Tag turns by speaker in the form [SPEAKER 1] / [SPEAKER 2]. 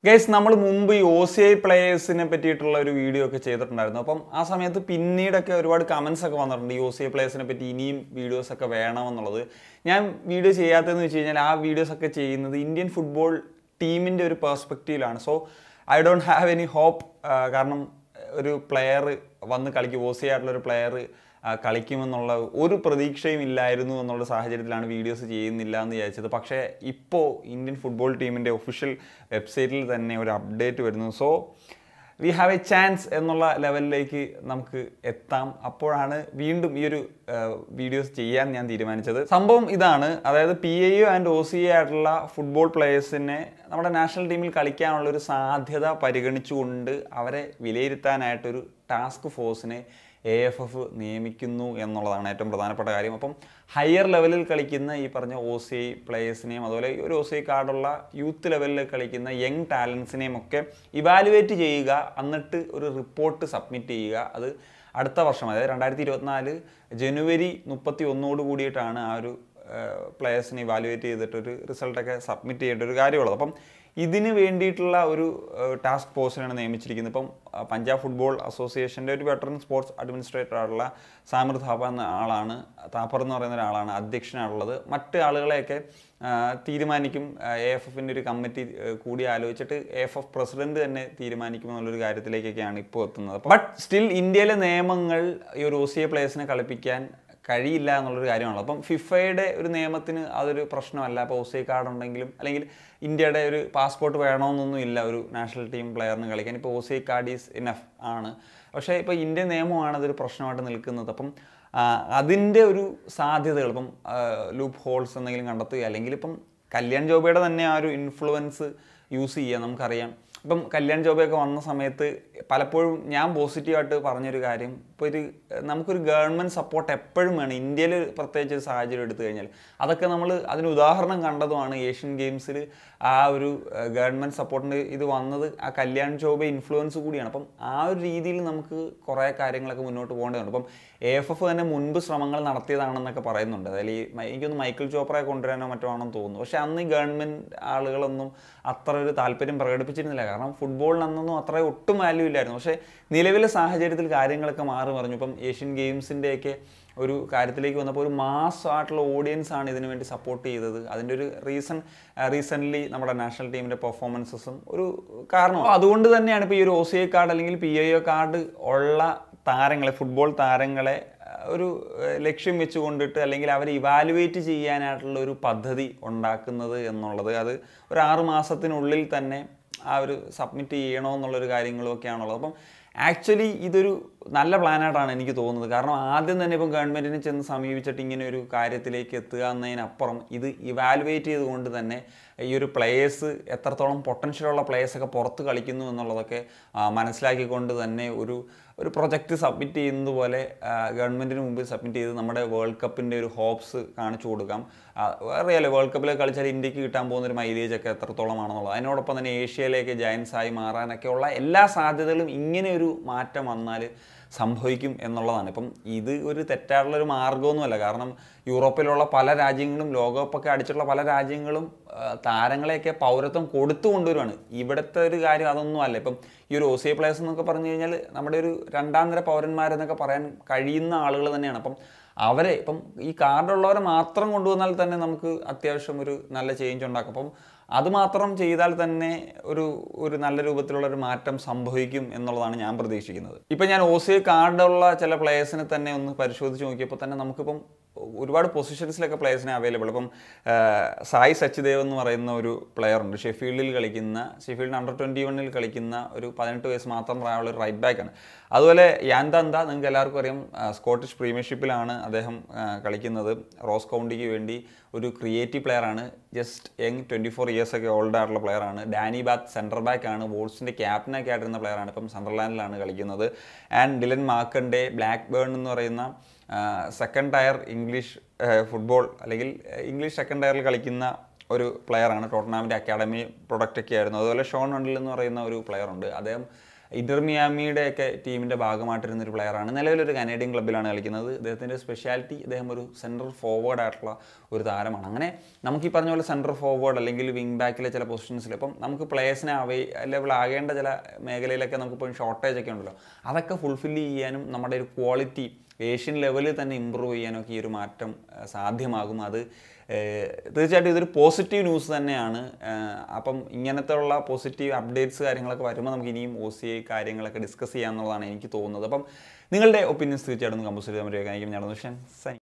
[SPEAKER 1] guys നമ്മൾ മുമ്പ് ഈ ഒ സി ഐ പ്ലേയേഴ്സിനെ പറ്റിയിട്ടുള്ള ഒരു വീഡിയോ ഒക്കെ ചെയ്തിട്ടുണ്ടായിരുന്നു അപ്പം ആ സമയത്ത് പിന്നീടൊക്കെ ഒരുപാട് കമൻസ് ഒക്കെ വന്നിട്ടുണ്ട് ഈ ഒ സി ഐ പ്ലേയേഴ്സിനെ പറ്റി ഇനിയും വീഡിയോസ് ഒക്കെ വേണമെന്നുള്ളത് ഞാൻ വീഡിയോ ചെയ്യാത്തതെന്ന് വെച്ച് കഴിഞ്ഞാൽ ആ വീഡിയോസ് ഒക്കെ ചെയ്യുന്നത് ഇന്ത്യൻ ഫുട്ബോൾ ടീമിൻ്റെ ഒരു പെർസ്പെക്റ്റീവിലാണ് so I don't have any hope കാരണം ഒരു പ്ലെയർ വന്ന് കളിക്കും ഒ സി ആയിട്ടുള്ള ഒരു പ്ലെയർ കളിക്കുമെന്നുള്ള ഒരു പ്രതീക്ഷയും ഇല്ലായിരുന്നു എന്നുള്ള സാഹചര്യത്തിലാണ് വീഡിയോസ് ചെയ്യുന്നില്ല എന്ന് വിചാരിച്ചത് പക്ഷേ ഇപ്പോൾ ഇന്ത്യൻ ഫുട്ബോൾ ടീമിൻ്റെ ഒഫീഷ്യൽ വെബ്സൈറ്റിൽ തന്നെ ഒരു അപ്ഡേറ്റ് വരുന്നു so we have a chance എന്നുള്ള ലെവലിലേക്ക് നമുക്ക് എത്താം അപ്പോഴാണ് വീണ്ടും ഈ ഒരു വീഡിയോസ് ചെയ്യാൻ ഞാൻ തീരുമാനിച്ചത് സംഭവം ഇതാണ് അതായത് P A U and O C A ആയിട്ടുള്ള ഫുട്ബോൾ പ്ലേയേഴ്സിനെ നമ്മുടെ നാഷണൽ ടീമിൽ കളിക്കാനുള്ള ഒരു സാധ്യത പരിഗണിച്ചുകൊണ്ട് അവരെ വിലയിരുത്താനായിട്ടൊരു ടാസ്ക് ഫോഴ്സിനെ എ എഫ് എഫ് നിയമിക്കുന്നു എന്നുള്ളതാണ് ഏറ്റവും പ്രധാനപ്പെട്ട കാര്യം അപ്പം ഹയർ ലെവലിൽ കളിക്കുന്ന ഈ പറഞ്ഞ ഒ സി ഐ പ്ലേയേഴ്സിനെയും അതുപോലെ ഈ ഒരു ഒ സി ഐ കാർഡുള്ള യൂത്ത് ലെവലിൽ കളിക്കുന്ന യങ് ടാലൻസിനെയും ഒക്കെ ഇവാലുവേറ്റ് ചെയ്യുക എന്നിട്ട് ഒരു റിപ്പോർട്ട് സബ്മിറ്റ് ചെയ്യുക അത് അടുത്ത വർഷം അതായത് രണ്ടായിരത്തി ഇരുപത്തിനാല് ജനുവരി മുപ്പത്തി ഒന്നോട് കൂടിയിട്ടാണ് ആ ഒരു പ്ലേയേഴ്സിനെ ഇവാലുവേറ്റ് ചെയ്തിട്ട് ഒരു റിസൾട്ടൊക്കെ സബ്മിറ്റ് ചെയ്യേണ്ട ഒരു കാര്യമുള്ളത് അപ്പം ഇതിന് വേണ്ടിയിട്ടുള്ള ഒരു ടാസ്ക് ഫോഴ്സിനാണ് നിയമിച്ചിരിക്കുന്നത് ഇപ്പം അഹ് പഞ്ചാബ് ഫുട്ബോൾ അസോസിയേഷൻ്റെ ഒരു വെറ്ററൻ സ്പോർട്സ് അഡ്മിനിസ്ട്രേറ്റർ ആയിട്ടുള്ള സാമിർ താപ്പ എന്ന ആളാണ് താപ്പർ എന്ന് പറയുന്ന ഒരാളാണ് അധ്യക്ഷനാണുള്ളത് മറ്റ് ആളുകളെയൊക്കെ ആഹ് തീരുമാനിക്കും എ എഫ് എഫിൻ്റെ ഒരു കമ്മിറ്റി ആഹ് കൂടി ആലോചിച്ചിട്ട് എ എഫ് എഫ് പ്രസിഡന്റ് തന്നെ തീരുമാനിക്കും എന്നുള്ളൊരു കാര്യത്തിലേക്കൊക്കെയാണ് ഇപ്പോൾ എത്തുന്നത് ബട്ട് സ്റ്റിൽ ഇന്ത്യയിലെ നിയമങ്ങൾ ഈ ഒരു ഒ സി എ പ്ലേയേഴ്സിനെ കളിപ്പിക്കാൻ കഴിയില്ല എന്നുള്ളൊരു കാര്യമാണ് അപ്പം ഫിഫയുടെ ഒരു നിയമത്തിന് അതൊരു പ്രശ്നമല്ല അപ്പോൾ ഒ സി കാർഡ് ഉണ്ടെങ്കിലും അല്ലെങ്കിൽ ഇന്ത്യയുടെ ഒരു പാസ്പോർട്ട് വേണമെന്നൊന്നും ഇല്ല ഒരു നാഷണൽ ടീം പ്ലെയറിന് കളിക്കാൻ ഇപ്പോൾ O C card is enough ആണ് പക്ഷേ ഇപ്പോൾ ഇന്ത്യൻ നിയമമാണ് അതൊരു പ്രശ്നമായിട്ട് നിൽക്കുന്നത് അപ്പം അതിൻ്റെ ഒരു സാധ്യതകൾ ഇപ്പം ലൂപ്പ് ഹോൾസ് എന്തെങ്കിലും കണ്ടെത്തുക അല്ലെങ്കിൽ ഇപ്പം കല്യാൺ ജോബയുടെ തന്നെ ആ ഒരു ഇൻഫ്ലുവൻസ് യൂസ് ചെയ്യുക നമുക്കറിയാം ഇപ്പം കല്യാൺ ജോബയൊക്കെ വന്ന സമയത്ത് പലപ്പോഴും ഞാൻ പോസിറ്റീവായിട്ട് പറഞ്ഞൊരു കാര്യം ഇപ്പോൾ ഒരു നമുക്കൊരു ഗവൺമെൻറ് സപ്പോർട്ട് എപ്പോഴും വേണം ഇന്ത്യയിൽ പ്രത്യേകിച്ച് ഒരു സാഹചര്യം എടുത്തു കഴിഞ്ഞാൽ അതൊക്കെ നമ്മൾ അതിന് ഉദാഹരണം കണ്ടതുമാണ് ഏഷ്യൻ ഗെയിംസിൽ ആ ഒരു ഗവൺമെൻറ് സപ്പോർട്ടിൻ്റെ ഇത് വന്നത് ആ കല്യാൺ ജോബ ഇൻഫ്ലുവൻസ് കൂടിയാണ് അപ്പം ആ ഒരു രീതിയിൽ നമുക്ക് കുറേ കാര്യങ്ങളൊക്കെ മുന്നോട്ട് പോകേണ്ടതുണ്ട് അപ്പം എ എഫ് എഫ് തന്നെ മുൻപ് ശ്രമങ്ങൾ നടത്തിയതാണെന്നൊക്കെ പറയുന്നുണ്ട് അതായത് ഈ മൈ- എനിക്കൊന്ന് മൈക്കിൾ ചോപ്രയെ കൊണ്ടുവരാനോ മറ്റോ ആണെന്ന് തോന്നുന്നു പക്ഷേ അന്ന് ഈ ഗവൺമെൻറ് ആളുകളൊന്നും അത്ര ഒരു താല്പര്യം പ്രകടിപ്പിച്ചിരുന്നില്ല കാരണം ഫുട്ബോളിന് അന്നൊന്നും അത്ര ഒട്ടും വാല്യൂ ഇല്ലായിരുന്നു പക്ഷേ നിലവിലെ സാഹചര്യത്തിൽ കാര്യങ്ങളൊക്കെ മാറി മറിഞ്ഞു ഇപ്പം ഏഷ്യൻ ഗെയിംസിൻ്റെയൊക്കെ ഒരു കാര്യത്തിലേക്ക് വന്നപ്പോൾ ഒരു മാസ് ആയിട്ടുള്ള ഓഡിയൻസ് ആണ് ഇതിനു വേണ്ടി സപ്പോർട്ട് ചെയ്തത് അതിൻ്റെ ഒരു റീസൺ റീസെൻ്റ്ലി നമ്മുടെ നാഷണൽ ടീമിൻ്റെ പെർഫോമൻസസും ഒരു കാരണം അതുകൊണ്ട് തന്നെയാണ് ഇപ്പോൾ ഈ ഒരു ഒ സി ഐ കാർഡ് അല്ലെങ്കിൽ പി ഐ ഒ കാർഡ് ഉള്ള താരങ്ങളെ ഫുട്ബോൾ താരങ്ങളെ അഹ് ഒരു അഹ് ലക്ഷ്യം വെച്ച് കൊണ്ടിട്ട് അല്ലെങ്കിൽ അവരെ ഇവാലുവേറ്റ് ചെയ്യാനായിട്ടുള്ള ഒരു പദ്ധതി ഉണ്ടാക്കുന്നത് എന്നുള്ളത് അത് ഒരു ആറ് മാസത്തിനുള്ളിൽ തന്നെ ആ ഒരു സബ്മിറ്റ് ചെയ്യണോ എന്നുള്ളൊരു കാര്യങ്ങളൊക്കെയാണുള്ളത് അപ്പം ആക്ച്വലി ഇതൊരു നല്ല പ്ലാനായിട്ടാണ് എനിക്ക് തോന്നുന്നത് കാരണം ആദ്യം തന്നെ ഇപ്പം ഗവൺമെൻറ്റിനെ ചെന്ന് സമീപിച്ചിട്ട് ഇങ്ങനെ ഒരു കാര്യത്തിലേക്ക് എത്തുക എന്നതിനപ്പുറം ഇത് ഇവാലുവേറ്റ് ചെയ്തുകൊണ്ട് തന്നെ ഈ ഒരു പ്ലേയേഴ്സ് എത്രത്തോളം പൊട്ടൻഷ്യലുള്ള പ്ലേയേഴ്സൊക്കെ പുറത്ത് കളിക്കുന്നു എന്നുള്ളതൊക്കെ ആ, മനസ്സിലാക്കിക്കൊണ്ട് തന്നെ ഒരു ഒരു പ്രൊജക്റ്റ് സബ്മിറ്റ് ചെയ്യുന്നത് പോലെ ഗവൺമെൻറ്റിന് മുമ്പിൽ സബ്മിറ്റ് ചെയ്ത് നമ്മുടെ വേൾഡ് കപ്പിൻ്റെ ഒരു ഹോപ്സ് കാണിച്ചു കൊടുക്കാം ആ, അറിയാലോ വേൾഡ് കപ്പിൽ കളിച്ചാൽ ഇന്ത്യക്ക് കിട്ടാൻ പോകുന്ന ഒരു മൈലേജ് ഒക്കെ എത്രത്തോളമാണെന്നുള്ളത് അതിനോടൊപ്പം തന്നെ ഏഷ്യയിലേക്ക് ജയൻസ് ആയി മാറാനൊക്കെയുള്ള എല്ലാ സാധ്യതകളും ഇങ്ങനെ ഒരു മാറ്റം വന്നാൽ സംഭവിക്കും എന്നുള്ളതാണ് ഇപ്പം ഇത് ഒരു തെറ്റായിട്ടുള്ള ഒരു മാർഗ്ഗമൊന്നുമല്ല കാരണം യൂറോപ്പിലുള്ള പല രാജ്യങ്ങളും ലോകകപ്പൊക്കെ അടിച്ചിട്ടുള്ള പല രാജ്യങ്ങളും ആ, താരങ്ങളെയൊക്കെ പൗരത്വം കൊടുത്തു കൊണ്ടുവരുവാണ് ഇവിടുത്തെ ഒരു കാര്യം അതൊന്നും അല്ല ഇപ്പം ഈ ഒരു ഒ സി പ്ലേയേഴ്സ് എന്നൊക്കെ പറഞ്ഞു കഴിഞ്ഞാൽ നമ്മുടെ ഒരു രണ്ടാം നിര പൗരന്മാരെന്നൊക്കെ പറയാൻ കഴിയുന്ന ആളുകൾ തന്നെയാണ് അപ്പം അവരെ ഇപ്പം ഈ കാർഡുള്ളവരെ മാത്രം കൊണ്ടുവന്നാൽ തന്നെ നമുക്ക് അത്യാവശ്യം ഒരു നല്ല ചേഞ്ച് ഉണ്ടാക്കും അപ്പം അത് മാത്രം ചെയ്താൽ തന്നെ ഒരു ഒരു നല്ല രൂപത്തിലുള്ള ഒരു മാറ്റം സംഭവിക്കും എന്നുള്ളതാണ് ഞാൻ പ്രതീക്ഷിക്കുന്നത് ഇപ്പം ഞാൻ ഒ സി കാർഡുള്ള ചില പ്ലേയേഴ്സിനെ തന്നെ ഒന്ന് പരിശോധിച്ച് നോക്കിയപ്പോൾ തന്നെ നമുക്കിപ്പം ഒരുപാട് പൊസിഷൻസിലൊക്കെ പ്ലേയേഴ്സിനെ അവൈലബിൾ ഇപ്പം ആ, സായി സച്ചിദേവ് എന്ന് പറയുന്ന ഒരു പ്ലെയർ ഉണ്ട് ഷെഫീൽഡിൽ കളിക്കുന്ന ഷെഫീൽഡ് അണ്ടർ ട്വൻറ്റി വണ്ണിൽ കളിക്കുന്ന ഒരു പതിനെട്ട് വയസ്സ് മാത്രം പ്രായമുള്ള ഒരു റൈറ്റ് ബാക്കാണ് അതുപോലെ യാന്തന്ത നിങ്ങൾക്ക് എല്ലാവർക്കും അറിയാം ആ, സ്കോട്ടിഷ് പ്രീമിയർഷിപ്പിലാണ് അദ്ദേഹം ആ, കളിക്കുന്നത് റോസ് കൗണ്ടിക്ക് വേണ്ടി ഒരു ക്രിയേറ്റീവ് പ്ലെയർ ആണ് just young twenty four years ഒക്കെ ഓൾഡ് ആയിട്ടുള്ള പ്ലെയർ ആണ് ഡാനി ബാത്ത് സെൻറ്റർ ബാക്ക് ആണ് വോൾസിൻ്റെ ക്യാപ്റ്റനൊക്കെ ആയിട്ടിരുന്ന പ്ലെയർ ആണ് ഇപ്പം സണ്ടർലാൻഡിലാണ് കളിക്കുന്നത് ആൻഡ് ഡിലൻ മാർക്കൻ്റെ ബ്ലാക്ക് ബേൺ എന്ന് പറയുന്ന സെക്കൻഡ് ടയർ ഇംഗ്ലീഷ് ഫുട്ബോൾ അല്ലെങ്കിൽ ഇംഗ്ലീഷ് സെക്കൻഡ് ടയറിൽ കളിക്കുന്ന ഒരു പ്ലെയറാണ് ടോട്ടനാമിൻ്റെ അക്കാഡമി പ്രൊഡക്റ്റ് ഒക്കെ ആയിരുന്നു അതുപോലെ ഷോൺ വണ്ടിൽ എന്ന് പറയുന്ന ഒരു പ്ലെയർ ഉണ്ട് അദ്ദേഹം ഇന്റർ മിയാമിയുടെ ഒക്കെ ടീമിൻ്റെ ഭാഗമായിട്ടിരുന്ന ഒരു പ്ലെയറാണ് നിലവിലൊരു കനേഡിയൻ ക്ലബ്ബിലാണ് കളിക്കുന്നത് അദ്ദേഹത്തിൻ്റെ സ്പെഷ്യാലിറ്റി അദ്ദേഹം ഒരു സെൻട്രൽ ഫോർവേഡ് ആയിട്ടുള്ള ഒരു താരമാണ് അങ്ങനെ നമുക്ക് ഈ പറഞ്ഞ പോലെ സെൻട്രൽ ഫോർവേഡ് അല്ലെങ്കിൽ വിങ് ബാക്കിലെ ചില പൊസിഷൻസിൽ ഇപ്പം നമുക്ക് പ്ലേയേഴ്സിനെ അവൈലബിൾ ആകേണ്ട ചില മേഖലയിലൊക്കെ നമുക്കിപ്പോൾ ഷോർട്ടേജ് ഒക്കെ ഉണ്ടല്ലോ അതൊക്കെ ഫുൾഫിൽ ചെയ്യാനും നമ്മുടെ ഒരു ക്വാളിറ്റി ഏഷ്യൻ ലെവലിൽ തന്നെ ഇമ്പ്രൂവ് ചെയ്യാനൊക്കെ ഈ ഒരു മാറ്റം ആ, സാധ്യമാകും അത് ഏഹ്, തീർച്ചയായിട്ടും ഇതൊരു പോസിറ്റീവ് ന്യൂസ് തന്നെയാണ് ആഹ്, അപ്പം ഇങ്ങനത്തെ ഉള്ള പോസിറ്റീവ് അപ്ഡേറ്റ്സ് കാര്യങ്ങളൊക്കെ വരുമ്പോൾ നമുക്ക് ഇനിയും ഒ സി ഐ കാര്യങ്ങളൊക്കെ ഡിസ്കസ് ചെയ്യാമെന്നുള്ളതാണ് എനിക്ക് തോന്നുന്നത് അപ്പം നിങ്ങളുടെ ഒപ്പീനിയൻസ് തീർച്ചയായിട്ടും കമ്പോസ് ചെയ്ത് തമ്മിൽ ഞാൻ നടന്നു സൈൻ